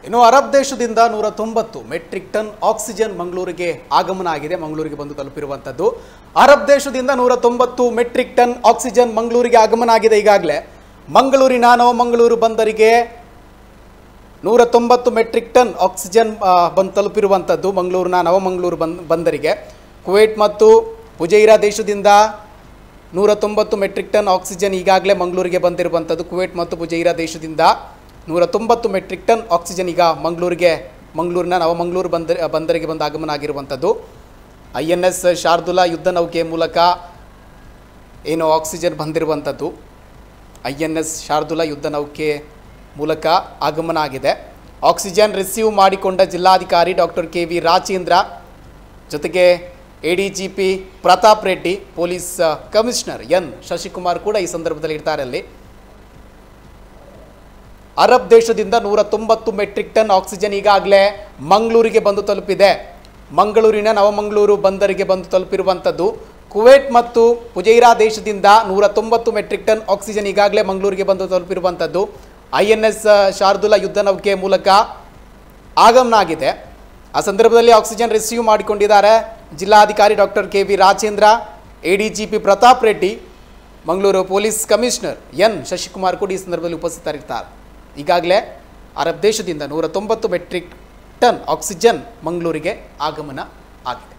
ಇನ್ನು ಅರಬ್ ದೇಶದಿಂದ ನೂರ ತೊಂಬತ್ತು ಮೆಟ್ರಿಕ್ ಟನ್ ಆಕ್ಸಿಜನ್ ಮಂಗಳೂರಿಗೆ ಆಗಮನ ಆಗಿದೆ ಮಂಗಳೂರಿಗೆ ಬಂದು ತಲುಪಿರುವಂಥದ್ದು ಅರಬ್ ದೇಶದಿಂದ ನೂರ ತೊಂಬತ್ತು ಮೆಟ್ರಿಕ್ ಟನ್ ಆಕ್ಸಿಜನ್ ಮಂಗಳೂರಿಗೆ ಆಗಮನ ಆಗಿದೆ ಈಗಾಗಲೇ ಮಂಗಳೂರಿನ ನವಮಂಗಳೂರು ಬಂದರಿಗೆ ನೂರ ತೊಂಬತ್ತು ಮೆಟ್ರಿಕ್ ಟನ್ ಆಕ್ಸಿಜನ್ ಆ, ಬಂದು ತಲುಪಿರುವಂಥದ್ದು ಮಂಗಳೂರಿನ ನವಮಂಗಳೂರು ಬಂದ್ ಬಂದರಿಗೆ ಕುವೈಟ್ ಮತ್ತು ಪುಜೈರಾ ದೇಶದಿಂದ ನೂರ ತೊಂಬತ್ತು ಮೆಟ್ರಿಕ್ ಟನ್ ಆಕ್ಸಿಜನ್ ಈಗಾಗಲೇ ಮಂಗಳೂರಿಗೆ ಬಂದಿರುವಂಥದ್ದು ಕುವೈಟ್ ಮತ್ತು ಪುಜೈರಾ ದೇಶದಿಂದ ನೂರ ತೊಂಬತ್ತು ಮೆಟ್ರಿಕ್ ಟನ್ ಆಕ್ಸಿಜನ್ ಈಗ ಮಂಗಳೂರಿಗೆ ಮಂಗಳೂರಿನ ನವಮಂಗಳೂರು ಬಂದ ಬಂದರಿಗೆ ಬಂದು ಆಗಮನ ಆಗಿರುವಂಥದ್ದು ಐ ಎನ್ ಎಸ್ ಶಾರ್ದುಲಾ ಯುದ್ಧ ನೌಕೆ ಮೂಲಕ ಏನು ಆಕ್ಸಿಜನ್ ಬಂದಿರುವಂಥದ್ದು ಐ ಎನ್ ಎಸ್ ಶಾರ್ದುಲಾ ಯುದ್ಧ ನೌಕೆ ಮೂಲಕ ಆಗಮನ ಆಗಿದೆ ಆಕ್ಸಿಜನ್ ರಿಸೀವ್ ಮಾಡಿಕೊಂಡ ಜಿಲ್ಲಾಧಿಕಾರಿ ಡಾಕ್ಟರ್ ಕೆ ವಿ ರಾಜೇಂದ್ರ ಜೊತೆಗೆ A D G P Pratap Reddy police ಆ, ಕಮಿಷನರ್ ಎನ್ ಶಶಿಕುಮಾರ್ ಕೂಡ ಈ ಸಂದರ್ಭದಲ್ಲಿ ಇರ್ತಾರೆ ಅಲ್ಲಿ ಅರಬ್ ದೇಶದಿಂದ ನೂರ ತೊಂಬತ್ತು ಮೆಟ್ರಿಕ್ ಟನ್ ಆಕ್ಸಿಜನ್ ಈಗಾಗಲೇ ಮಂಗಳೂರಿಗೆ ಬಂದು ತಲುಪಿದೆ ಮಂಗಳೂರಿನ ನವಮಂಗಳೂರು ಬಂದರಿಗೆ ಬಂದು ತಲುಪಿರುವಂಥದ್ದು ಕುವೈಟ್ ಮತ್ತು ಪುಜೈರಾ ದೇಶದಿಂದ ನೂರ ತೊಂಬತ್ತು ಮೆಟ್ರಿಕ್ ಟನ್ ಆಕ್ಸಿಜನ್ ಈಗಾಗಲೇ ಮಂಗಳೂರಿಗೆ ಬಂದು ತಲುಪಿರುವಂಥದ್ದು ಐ ಎನ್ ಎಸ್ ಶಾರ್ದುಲಾ ಯುದ್ಧ ನೌಕೆ ಮೂಲಕ ಆಗಮನ ಆಗಿದೆ ಆ ಸಂದರ್ಭದಲ್ಲಿ ಆಕ್ಸಿಜನ್ ರಿಸೀವ್ ಮಾಡಿಕೊಂಡಿದ್ದಾರೆ ಜಿಲ್ಲಾಧಿಕಾರಿ doctor K V Rajendra A D G P Pratap Reddy Mangaluru police commissioner N Shashikumar ಕೂಡ ಈ ಸಂದರ್ಭದಲ್ಲಿ ಉಪಸ್ಥಿತರಿರ್ತಾರೆ ಈಗಾಗಲೇ ಅರಬ್ ದೇಶದಿಂದ ನೂರ ತೊಂಬತ್ತು ಮೆಟ್ರಿಕ್ ಟನ್ ಆಕ್ಸಿಜನ್ ಮಂಗಳೂರಿಗೆ ಆಗಮನ ಆಗಿದೆ